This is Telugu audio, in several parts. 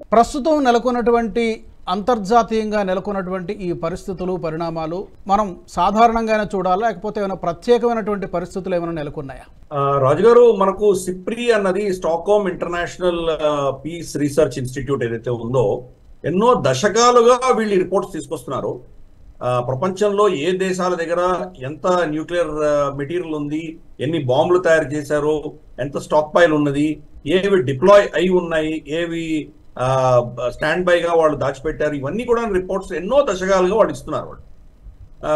ప్రస్తుతం నెలకొన్నటువంటి అంతర్జాతీయంగా నెలకొన్నటువంటి ఈ పరిస్థితులు పరిణామాలు మనం సాధారణంగానే చూడాలా లేకపోతే ఏమైనా ప్రత్యేకమైనటువంటి పరిస్థితులు ఏమైనా నెలకొన్నాయా ఆ, రాజుగారు మనకు సిప్రి అన్నది Stockholm International Peace Research Institute ఏదైతే ఉందో ఎన్నో దశకాలుగా వీళ్ళు రిపోర్ట్స్ తీసుకొస్తున్నారు ఆ, ప్రపంచంలో ఏ దేశాల దగ్గర ఎంత న్యూక్లియర్ మెటీరియల్ ఉంది ఎన్ని బాంబులు తయారు చేశారు ఎంత స్టాక్ పైల్ ఉన్నది ఏవి డిప్లాయ్ అయి ఉన్నాయి ఏవి స్టాండ్ బైగా వాళ్ళు దాచిపెట్టారు ఇవన్నీ కూడా రిపోర్ట్స్ ఎన్నో దశకాలుగా వాళ్ళు ఇస్తున్నారు వాళ్ళు ఆ,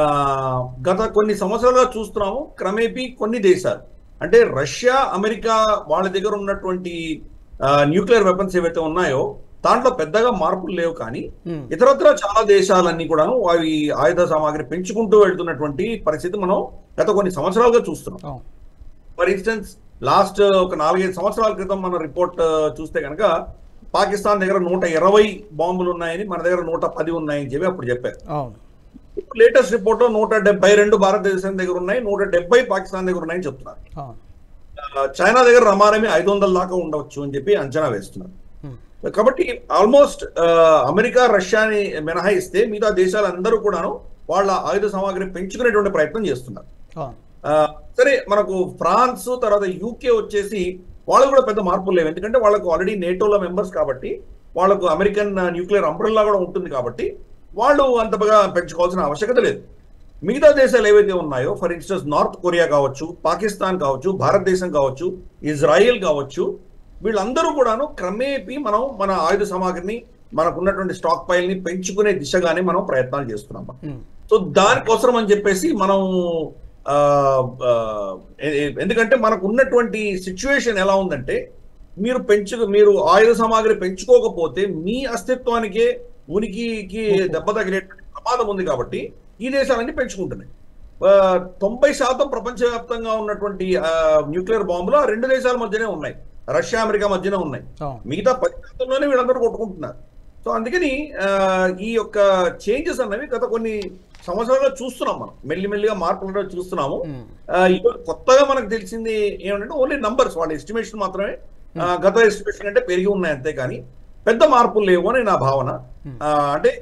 గత కొన్ని సంవత్సరాలుగా చూస్తున్నాము క్రమేపీ కొన్ని దేశాలు అంటే రష్యా అమెరికా వాళ్ళ దగ్గర ఉన్నటువంటి న్యూక్లియర్ వెపన్స్ ఏవైతే ఉన్నాయో దాంట్లో పెద్దగా మార్పులు లేవు కానీ ఉమ్, ఇతరత్ర చాలా దేశాలన్నీ కూడాను అవి ఆయుధ సామాగ్రి పెంచుకుంటూ వెళ్తున్నటువంటి పరిస్థితి మనం గత కొన్ని సంవత్సరాలుగా చూస్తున్నాం అవును. ఫర్ ఇన్స్టెన్స్ లాస్ట్ ఒక నాలుగైదు సంవత్సరాల క్రితం మన రిపోర్ట్ చూస్తే కనుక పాకిస్తాన్ దగ్గర నూట ఇరవై బాంబులు ఉన్నాయని మన దగ్గర నూట పది ఉన్నాయని చెప్పి అప్పుడు చెప్పారు అవును లేటెస్ట్ రిపోర్ట్ లో నూట డెబ్బై రెండు భారతదేశం దగ్గర ఉన్నాయి నూట డెబ్బై పాకిస్తాన్ దగ్గర ఉన్నాయని చెప్తున్నారు అవును ఆ, చైనా దగ్గర రమారమి ఐదు వందల దాకా ఉండవచ్చు అని చెప్పి అంచనా వేస్తున్నారు ఉమ్, కాబట్టి ఆల్మోస్ట్ అమెరికా రష్యాని మినహాయిస్తే మిగతా దేశాలందరూ కూడాను వాళ్ళ ఆయుధ సామాగ్రి పెంచుకునేటువంటి ప్రయత్నం చేస్తున్నారు అవును ఆ, సరే మనకు ఫ్రాన్స్ తర్వాత యూకే వచ్చేసి వాళ్ళకు కూడా పెద్ద మార్పులు లేవు ఎందుకంటే వాళ్ళకు ఆల్రెడీ నేటోలో మెంబర్స్ కాబట్టి వాళ్ళకు అమెరికన్ న్యూక్లియర్ అంబ్రెల్లా కూడా ఉంటుంది కాబట్టి వాళ్ళు అంతగా పెంచుకోవాల్సిన ఆవశ్యకత లేదు మిగతా దేశాలు ఏవైతే ఉన్నాయో ఫర్ ఇన్స్టెన్స్ నార్త్ కొరియా కావచ్చు పాకిస్తాన్ కావచ్చు భారతదేశం కావచ్చు ఇజ్రాయిల్ కావచ్చు వీళ్ళందరూ కూడాను క్రమేపీ మనం మన ఆయుధ సామాగ్రిని మనకున్నటువంటి స్టాక్ పైల్ ని పెంచుకునే దిశగానే మనం ప్రయత్నాలు చేస్తున్నాం ఉమ్, సో దానికోసం అని చెప్పేసి మనం ఆ, ఆ, ఎ- ఎ- ఎందుకంటే మనకు ఉన్నటువంటి సిచ్యువేషన్ ఎలా ఉందంటే మీరు పెంచు మీరు ఆయుధ సామాగ్రి పెంచుకోకపోతే మీ అస్తిత్వానికే ఉనికికి దెబ్బ తగిలే ప్రమాదం ఉంది కాబట్టి ఈ దేశాలన్నీ పెంచుకుంటున్నాయి ఆ, తొంభై శాతం ప్రపంచవ్యాప్తంగా ఉన్నటువంటి ఆ, న్యూక్లియర్ బాంబులు ఆ రెండు దేశాల మధ్యనే ఉన్నాయి రష్యా అమెరికా మధ్యనే ఉన్నాయి అవును మిగతా పది శాతంలోనే వీళ్ళందరూ కొట్టుకుంటున్నారు సో అందుకని ఆ, ఈ యొక్క చేంజెస్ అన్నవి గత కొన్ని సంవత్సరాలుగా చూస్తున్నాం మనం మెల్లిమెల్లిగా మార్పులు అనేవి చూస్తున్నాము ఉమ్, ఆ, ఇప్పుడు కొత్తగా మనకు తెలిసింది ఏమంటే ఓన్లీ నంబర్స్ వాళ్ళ ఎస్టిమేషన్ మాత్రమే ఆ, గత ఎస్టిమేషన్ అంటే పెరిగి ఉన్నాయి అంతే కానీ పెద్ద మార్పులు లేవు అని నా భావన ఆ, అంటే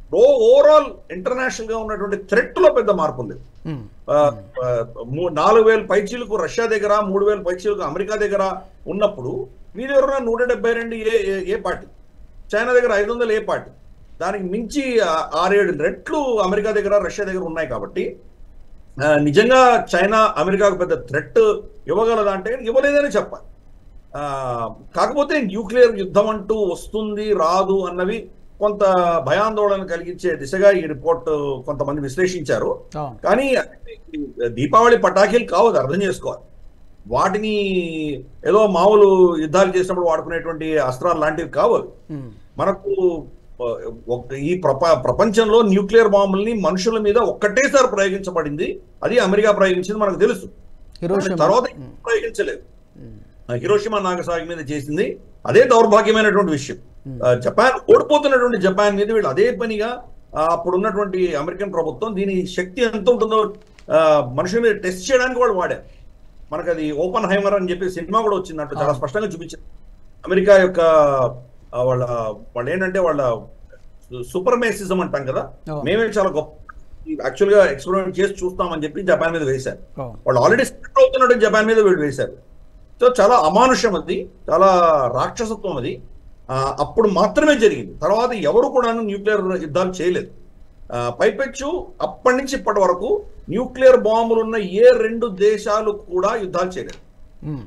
ఓవరాల్ ఇంటర్నేషనల్ గా ఉన్నటువంటి థ్రెట్ లో పెద్ద మార్పులు లేవు ఉమ్, ఆ, ఆ, మూ- నాలుగు వేల పైచీలకు రష్యా దగ్గర మూడు వేల పైచీలకు అమెరికా దగ్గర ఉన్నప్పుడు మీ దగ్గర నూట డెబ్బై రెండు ఏ ఏ- ఏ పార్టీ చైనా దగ్గర ఐదు వందలు ఏ పార్టీ దానికి మించి ఆ- ఆరేడు రెట్లు అమెరికా దగ్గర రష్యా దగ్గర ఉన్నాయి కాబట్టి ఆ, నిజంగా చైనా అమెరికాకు పెద్ద థ్రెట్ ఇవ్వగలదా అంటే ఇవ్వలేదని చెప్పాలి ఆ, కాకపోతే న్యూక్లియర్ యుద్ధం అంటూ వస్తుంది రాదు అన్నవి కొంత భయాందోళన కలిగించే దిశగా ఈ రిపోర్ట్ కొంతమంది విశ్లేషించారు అవును కానీ దీపావళి పటాకీలు కావు అది అర్థం చేసుకోవాలి వాటిని ఏదో మామూలు యుద్ధాలు చేసినప్పుడు వాడుకునేటువంటి అస్త్రాలు లాంటివి కావు అవి. ఉమ్, మనకు ఆ, ఒక- ఈ ప్రప ప్రపంచంలో న్యూక్లియర్ బాంబుల్ని మనుషుల మీద ఒక్కటేసారి ప్రయోగించబడింది అది అమెరికా ప్రయోగించింది మనకు తెలుసు హిరోషిమా తర్వాత ఉమ్, ప్రయోగించలేదు ఉమ్, ఆ, హిరోషిమా నాగసాగి మీద చేసింది అదే దౌర్భాగ్యమైనటువంటి విషయం Hmm. ఆ, జపాన్ ఓడిపోతున్నటువంటి జపాన్ మీద వీళ్ళు అదే పనిగా ఆ, అప్పుడు ఉన్నటువంటి అమెరికన్ ప్రభుత్వం దీని శక్తి ఎంత ఉంటుందో ఆ, మనుషుల మీద టెస్ట్ చేయడానికి వాళ్ళు వాడారు మనకు అది ఓపెన్ హైమర్ అని చెప్పి సినిమా కూడా వచ్చింది అట్లా చాలా Ah. స్పష్టంగా చూపించారు అమెరికా యొక్క ఆ, వాళ్ళ వాళ్ళు ఏంటంటే వాళ్ళ సూపర్ మేసిజం అంటాం కదా అవును. మేమే చాలా గొప్ప యాక్చువల్ గా ఎక్స్పెరిమెంట్ చేసి చూస్తామని చెప్పి జపాన్ మీద వేశారు అవును వాళ్ళు ఆల్రెడీ స్టార్ట్ అవుతున్నట్టు జపాన్ మీద వీళ్ళు వేశారు సో చాలా అమానుషం అది చాలా రాక్షసత్వం అది ఆ, అప్పుడు మాత్రమే జరిగింది తర్వాత ఎవరు కూడా న్యూక్లియర్ యుద్ధాలు చేయలేదు ఆ, పైపెచ్చు అప్పటి నుంచి ఇప్పటి వరకు న్యూక్లియర్ బాంబులు ఉన్న ఏ రెండు దేశాలు కూడా యుద్ధాలు చేయలేదు ఉమ్,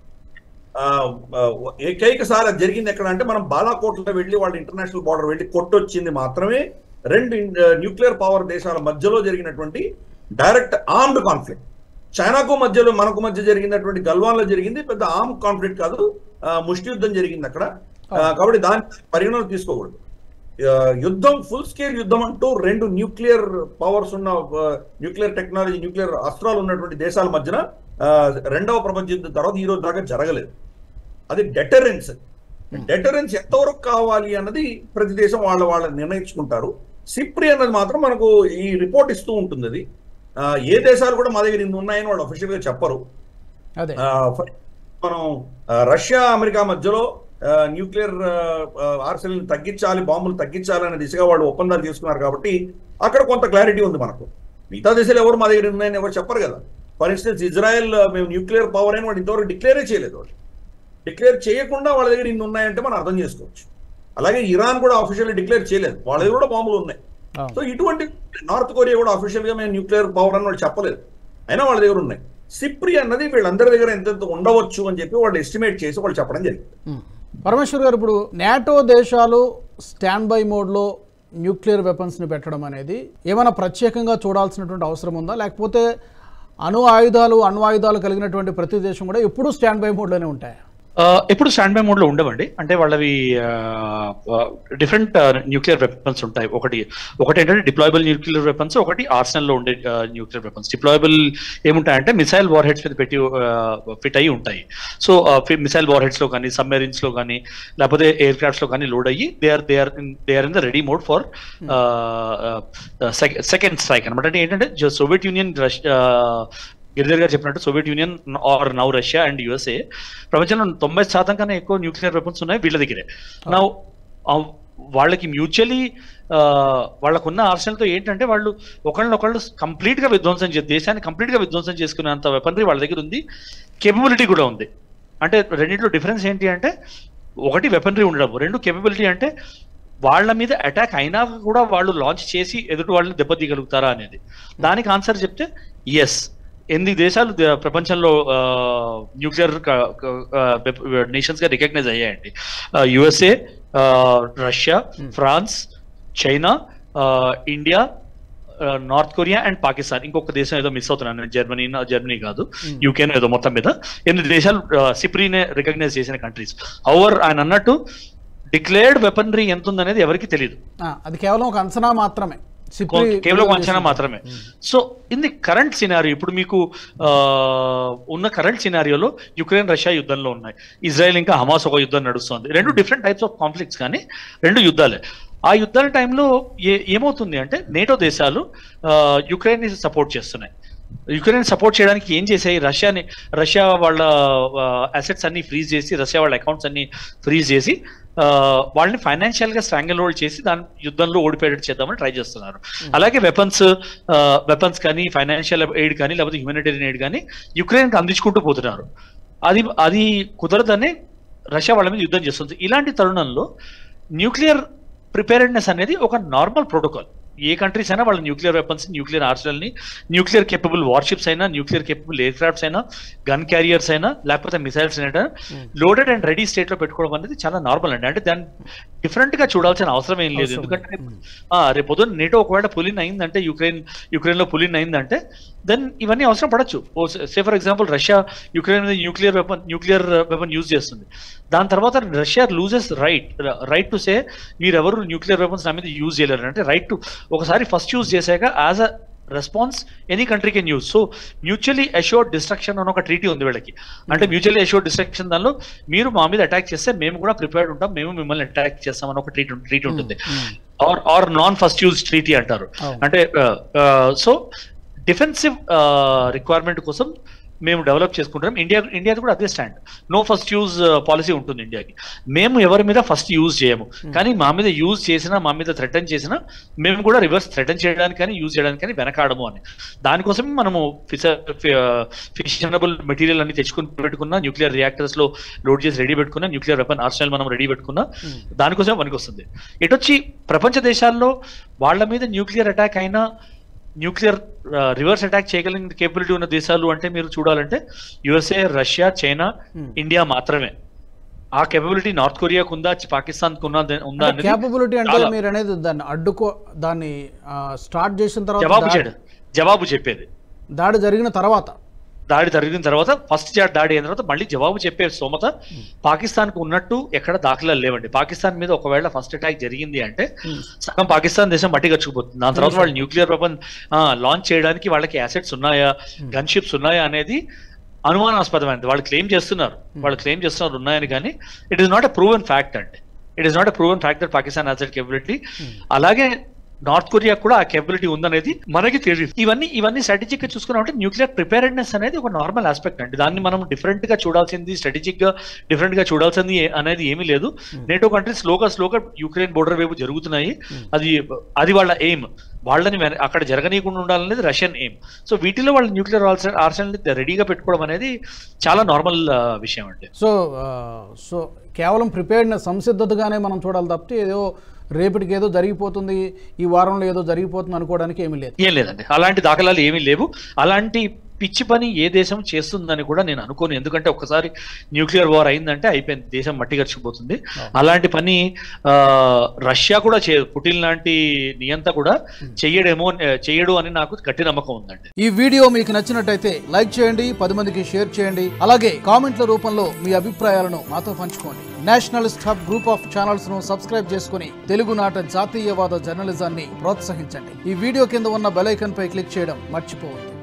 ఆ, ఆ, ఏకైకసారి అది జరిగింది ఎక్కడ అంటే మనం బాలాకోట్లో వెళ్ళి వాళ్ళ ఇంటర్నేషనల్ బార్డర్ వెళ్ళి కొట్టొచ్చింది మాత్రమే రెండు న్యూక్లియర్ పవర్ దేశాల మధ్యలో జరిగినటువంటి డైరెక్ట్ ఆర్మ్డ్ కాన్ఫ్లిక్ట్ చైనాకు మధ్యలో మనకు మధ్య జరిగినటువంటి గల్వాన్లో జరిగింది పెద్ద ఆర్మ్ కాన్ఫ్లిక్ట్ కాదు ఆ, ముష్టి యుద్ధం జరిగింది అక్కడ ఆ, కాబట్టి దాని పరిగణన తీసుకోకూడదు ఆ, యుద్ధం ఫుల్ స్కేల్ యుద్ధం అంటూ రెండు న్యూక్లియర్ పవర్స్ ఉన్న న్యూక్లియర్ టెక్నాలజీ న్యూక్లియర్ అస్త్రాలు ఉన్నటువంటి దేశాల మధ్యన ఆ, రెండవ ప్రపంచ యుద్ధం తర్వాత ఈ రోజు దాకా జరగలేదు అది డెటరెన్స్ డెటరెన్స్ ఎంతవరకు కావాలి అన్నది ప్రతి దేశం వాళ్ళ వాళ్ళ నిర్ణయించుకుంటారు సిప్రి అన్నది మాత్రం మనకు ఈ రిపోర్ట్ ఇస్తూ ఉంటుంది అది ఆ, ఏ దేశాలు కూడా మా దగ్గర ఇన్ని ఉన్నాయని వాళ్ళు అఫీషియల్ గా చెప్పరు అదే ఆ, ఫర్- మనం ఆ, రష్యా అమెరికా మధ్యలో న్యూక్లియర్ ఆర్సెల్ తగ్గించాలి బాంబులు తగ్గించాలి అనే దిశగా వాళ్ళు ఒప్పందాలు చేసుకున్నారు కాబట్టి అక్కడ కొంత క్లారిటీ ఉంది మనకు మిగతా దేశాలు ఎవరు మా దగ్గర ఉన్నాయని ఎవరు చెప్పరు కదా ఫర్ ఇన్స్టెన్స్ ఇజ్రాయెల్ మేము న్యూక్లియర్ పవర్ అని వాళ్ళు ఇంతవరకు డిక్లేరే చేయలేదు వాళ్ళు డిక్లేర్ చేయకుండా వాళ్ళ దగ్గర ఇన్ని ఉన్నాయంటే మనం అర్థం చేసుకోవచ్చు అలాగే ఇరాన్ కూడా అఫీషియల్ డిక్లేర్ చేయలేదు వాళ్ళ దగ్గర కూడా బాంబులు ఉన్నాయి అవును. సో ఇటువంటి నార్త్ కొరియా కూడా అఫీషియల్ గా మేము న్యూక్లియర్ పవర్ అని వాళ్ళు చెప్పలేదు అయినా వాళ్ళ దగ్గర ఉన్నాయి సిప్రి అన్నది వీళ్ళందరి దగ్గర ఎంతెంత ఉండవచ్చు అని చెప్పి వాళ్ళు ఎస్టిమేట్ చేసి వాళ్ళు చెప్పడం జరిగింది ఉమ్. పరమేశ్వర్ గారు ఇప్పుడు నాటో దేశాలు స్టాండ్ బై మోడ్లో న్యూక్లియర్ వెపన్స్ని పెట్టడం అనేది ఏమైనా ప్రత్యేకంగా చూడాల్సినటువంటి అవసరం ఉందా లేకపోతే అణు ఆయుధాలు అణ్వాయుధాలు కలిగినటువంటి ప్రతి దేశం కూడా ఎప్పుడూ స్టాండ్ బై మోడ్లోనే ఉంటాయా ఆ, ఎప్పుడు స్టాండ్ బై మోడ్ లో ఉండవండి అంటే వాళ్ళవి డిఫరెంట్ న్యూక్లియర్ వెపన్స్ ఉంటాయి ఒకటి ఒకటి ఏంటంటే డిప్లాయబుల్ న్యూక్లియర్ వెపన్స్ ఒకటి ఆర్సనల్ లో ఉండే న్యూక్లియర్ వెపన్స్ డిప్లాయబుల్ ఏముంటాయంటే మిసైల్ వార్ హెడ్స్ మీద పెట్టి ఫిట్ అయ్యి ఉంటాయి సో మిసైల్ వార్ హెడ్స్ లో కానీ సబ్మెరీన్స్ లో కానీ లేకపోతే ఎయిర్ క్రాఫ్ట్స్ లో కానీ లోడ్ అయ్యి they are they are they are in the ready mode for second strike అనమాట అంటే ఏంటంటే సోవియట్ యూనియన్ గిరిధర్ గారు చెప్పినట్టు Soviet Union or now Russia and USA ప్రపంచంలో తొంభై శాతం కన్నా ఎక్కువ న్యూక్లియర్ వెపన్స్ ఉన్నాయి వీళ్ళ దగ్గరే నా వాళ్ళకి మ్యూచువలీ వాళ్ళకున్న ఆర్సనల్తో ఏంటంటే వాళ్ళు ఒకళ్ళనొకళ్ళు కంప్లీట్ గా విధ్వంసం చేసి దేశాన్ని కంప్లీట్ గా విధ్వంసం చేసుకునేంత వెపనరీ వాళ్ళ దగ్గర ఉంది కేపబిలిటీ కూడా ఉంది అంటే రెండింటిలో డిఫరెన్స్ ఏంటి అంటే ఒకటి వెపనరీ ఉండడం రెండు కేపబిలిటీ అంటే వాళ్ళ మీద అటాక్ అయినా కూడా వాళ్ళు లాంచ్ చేసి ఎదుటి వాళ్ళని దెబ్బతీయగలుగుతారా అనేది దానికి ఆన్సర్ చెప్తే ఎస్ ఎనిమిది దేశాలు ద- ప్రపంచంలో న్యూక్లియర్ నేషన్స్ గా రికగ్నైజ్ అయ్యాయండి USA Russia France China India North Korea and Pakistan ఇంకొక దేశం ఏదో మిస్ అవుతున్నాను నేను జర్మనీ జర్మనీ కాదు యూకేనో ఏదో మొత్తం మీద ఎనిమిది దేశాలు సిప్రీనే రికగ్నైజ్ చేసిన కంట్రీస్ అవర్ ఆయన అన్నట్టు డిక్లేర్డ్ వెపనరీ ఎంత ఉందనేది ఎవరికి తెలియదు ఆ, అది కేవలం ఒక అంచనా మాత్రమే సిప్రి కేవలం ఒక అంచనా మాత్రమే so in the current scenario ఇప్పుడు మీకు ఆ, ఉన్న కరెంట్ సినారియోలో యుక్రెయిన్ రష్యా యుద్ధంలో ఉన్నాయి ఇజ్రాయెల్ ఇంకా హమాస్ ఒక యుద్ధం నడుస్తుంది రెండు డిఫరెంట్ టైప్స్ ఆఫ్ కాన్ఫ్లిక్ట్స్ కానీ రెండు యుద్ధాలే ఆ యుద్ధాల టైంలో ఏ ఏమవుతుంది అంటే నేటో దేశాలు యుక్రెయిన్ ని సపోర్ట్ చేస్తున్నాయి యుక్రెయిన్ సపోర్ట్ చేయడానికి ఏం చేసాయి రష్యాని రష్యా వాళ్ళ అసెట్స్ అన్ని ఫ్రీజ్ చేసి రష్యా వాళ్ళ అకౌంట్స్ అన్ని ఫ్రీజ్ చేసి ఆ, వాళ్ళని ఫైనాన్షియల్ గా స్ట్రాంగిల్ హోల్డ్ చేసి దాని యుద్ధంలో ఓడిపోయేటట్టు చేద్దామని ట్రై చేస్తున్నారు అలాగే వెపన్స్ వెపన్స్ కానీ ఫైనాన్షియల్ ఎయిడ్ కానీ లేకపోతే హ్యూమానిటేరియన్ ఎయిడ్ కానీ యుక్రెయిన్ కి అందించుకుంటూ పోతున్నారు అది అది కుదరదని రష్యా వాళ్ళ మీద యుద్ధం చేస్తుంది ఇలాంటి తరుణంలో న్యూక్లియర్ ప్రిపేర్డ్నెస్ అనేది ఒక నార్మల్ ప్రోటోకాల్ ఏ కంట్రీస్ అయినా వాళ్ళ న్యూక్లియర్ వెపన్స్ న్యూక్లియర్ ఆర్సనల్ ని న్యూక్లియర్ కేపబుల్ వార్షిప్స్ అయినా న్యూక్లియర్ కేపబుల్ ఎయిర్ క్రాఫ్ట్స్ అయినా గన్ క్యారియర్స్ అయినా లేకపోతే మిసైల్స్ అయినా లోడెడ్ అండ్ రెడీ స్టేట్ లో పెట్టుకోవడం అనేది చాలా నార్మల్ అండి అంటే దాన్ని డిఫరెంట్ గా చూడాల్సిన అవసరం ఏం లేదు అవసరం ఎందుకంటే ఆ, రేపు పొద్దున్న నేటో ఒకవేళ పులిన్ అయిందంటే యుక్రెయిన్ యుక్రెయిన్ లో పులిన్ అయిందంటే దెన్ ఇవన్నీ అవసరం పడచ్చు say for example Russia Ukraine మీద nuclear weapon nuclear weapon use చేస్తుంది దాని తర్వాత Russia loses right right to say మీరెవరు న్యూక్లియర్ వెపన్స్ నా మీద యూజ్ చేయలేరు అంటే రైట్ టు ఒకసారి ఫస్ట్ యూజ్ చేశాక as a response any country can use so mutually assured destruction అని ఒక ట్రీటీ ఉంది వీళ్ళకి అంటే మ్యూచువల్లీ అష్యూర్డ్ డిస్ట్రక్షన్ దానిలో మీరు మా మీద అటాక్ చేస్తే మేము కూడా ప్రిపేర్డ్ ఉంటాం మేము మిమ్మల్ని అటాక్ చేస్తాం అని ఒక ట్రీటీ ట్రీటీ ఉంటుంది or or non first use treaty అంటారు అవును. అంటే సో డిఫెన్సివ్ రిక్వైర్మెంట్ కోసం మేము డెవలప్ చేసుకుంటాం ఇండియా ఇండియాది కూడా అదే stand no first use policy ఉంటుంది ఇండియాకి మేము ఎవరి మీద ఫస్ట్ యూజ్ చేయము కానీ మా మీద యూజ్ చేసినా మా మీద థ్రెటన్ చేసినా మేము కూడా రివర్స్ థ్రెటన్ చేయడానికి కానీ యూజ్ చేయడానికి కానీ వెనకాడము అని దానికోసం మనము ఫిషనబుల్ మెటీరియల్ అన్ని తెచ్చుకుని పెట్టుకున్న న్యూక్లియర్ రియాక్టర్స్ లో లోడ్ చేసి రెడీ పెట్టుకున్న న్యూక్లియర్ వెపన్ ఆర్సనల్ మనం రెడీ పెట్టుకున్నా దానికోసం పనికి వస్తుంది ఎటొచ్చి ప్రపంచ దేశాల్లో వాళ్ళ మీద న్యూక్లియర్ అటాక్ అయినా న్యూక్లియర్ రివర్స్ అటాక్ చేయగలిగిన కేపబిలిటీ ఉన్న దేశాలు అంటే మీరు చూడాలంటే యుఎస్ఏ రష్యా చైనా ఇండియా మాత్రమే ఆ కేపబిలిటీ నార్త్ కొరియాకు ఉందా పాకిస్తాన్ ఉందా ఉందా అనేది క్యాపబిలిటీ అంటే చాలా- మీరు అనేది దాన్ని అడ్డుకో దాన్ని స్టార్ట్ చేసిన తర్వాత జవాబు దా- చేయడం జవాబు చెప్పేది దాడి జరిగిన తర్వాత దాడి జరిగిన తర్వాత ఫస్ట్ దాడి అయిన తర్వాత మళ్ళీ జవాబు చెప్పే స్తోమత పాకిస్తాన్ కు ఉన్నట్టు ఎక్కడ దాఖలాలు లేవండి పాకిస్తాన్ మీద ఒకవేళ ఫస్ట్ అటాక్ జరిగింది అంటే సగం పాకిస్తాన్ దేశం మట్టి గచ్చుకుపోతుంది దాని తర్వాత వాళ్ళు న్యూక్లియర్ వెపన్ లాంచ్ చేయడానికి వాళ్ళకి అసెట్స్ ఉన్నాయా గన్ షిప్స్ ఉన్నాయా అనేది అనుమానాస్పదమైనది వాళ్ళు క్లెయిమ్ చేస్తున్నారు వాళ్ళు క్లెయిమ్ చేస్తున్నారు ఉన్నాయని కానీ it is not a proven fact అండి it is not a proven fact that Pakistan has that capability అలాగే నార్త్ కొరియా కూడా ఆ కేపబిలిటీ ఉందనేది మనకి తెలియదు ఇవన్నీ ఇవన్నీ స్ట్రాటజిక్ గా చూసుకున్నామంటే న్యూక్లియర్ ప్రిపేర్నెస్ అనేది ఒక నార్మల్ ఆస్పెక్ట్ అండి దాన్ని మనం డిఫరెంట్ గా చూడాల్సింది స్ట్రాటజిక్ గా డిఫరెంట్ గా చూడాల్సింది ఏ- అనేది ఏమీ లేదు నేటో కంట్రీస్ స్లోగా స్లోగా యుక్రెయిన్ బోర్డర్ వైపు జరుగుతున్నాయి అది అది వాళ్ళ ఎయిమ్ వాళ్ళని వెన- అక్కడ జరగనీయకుండా ఉండాలనేది రష్యన్ ఎయిమ్ సో వీటిలో వాళ్ళ న్యూక్లియర్ ఆర్సెనల్ రెడీగా పెట్టుకోవడం అనేది చాలా నార్మల్ విషయం అండి సో ఆ, సో కేవలం ప్రిపేర్డ్నెస్ సంసిద్ధతగానే మనం చూడాలి తప్పితే ఏదో రేపటికి ఏదో జరిగిపోతుంది ఈ వారంలో ఏదో జరిగిపోతుంది అనుకోవడానికి ఏమీ లేదు ఏం లేదండి అలాంటి దాఖలాలు ఏమీ లేవు అలాంటి పిచ్చి పని ఏ దేశం చేస్తుందని కూడా నేను అనుకోను ఎందుకంటే ఒక్కసారి న్యూక్లియర్ వార్ అయిందంటే అయిపోయింది దేశం మట్టి గడిచిపోతుంది అలాంటి పని ఆ, రష్యా కూడా చే పుటిన్ లాంటి నియంత కూడా చెయ్యడేమో చెయ్యడు అని నాకు గట్టి నమ్మకం ఉందండి ఈ వీడియో మీకు నచ్చినట్టయితే లైక్ చేయండి పది మందికి షేర్ చేయండి అలాగే కామెంట్ల రూపంలో మీ అభిప్రాయాలను మాతో పంచుకోండి nationalist hub group of channels ను సబ్స్క్రైబ్ చేసుకుని తెలుగునాట జాతీయవాద జర్నలిజాన్ని ప్రోత్సహించండి ఈ వీడియో కింద ఉన్న బెల్ ఐకాన్ పై క్లిక్ చేయడం మర్చిపోవద్దు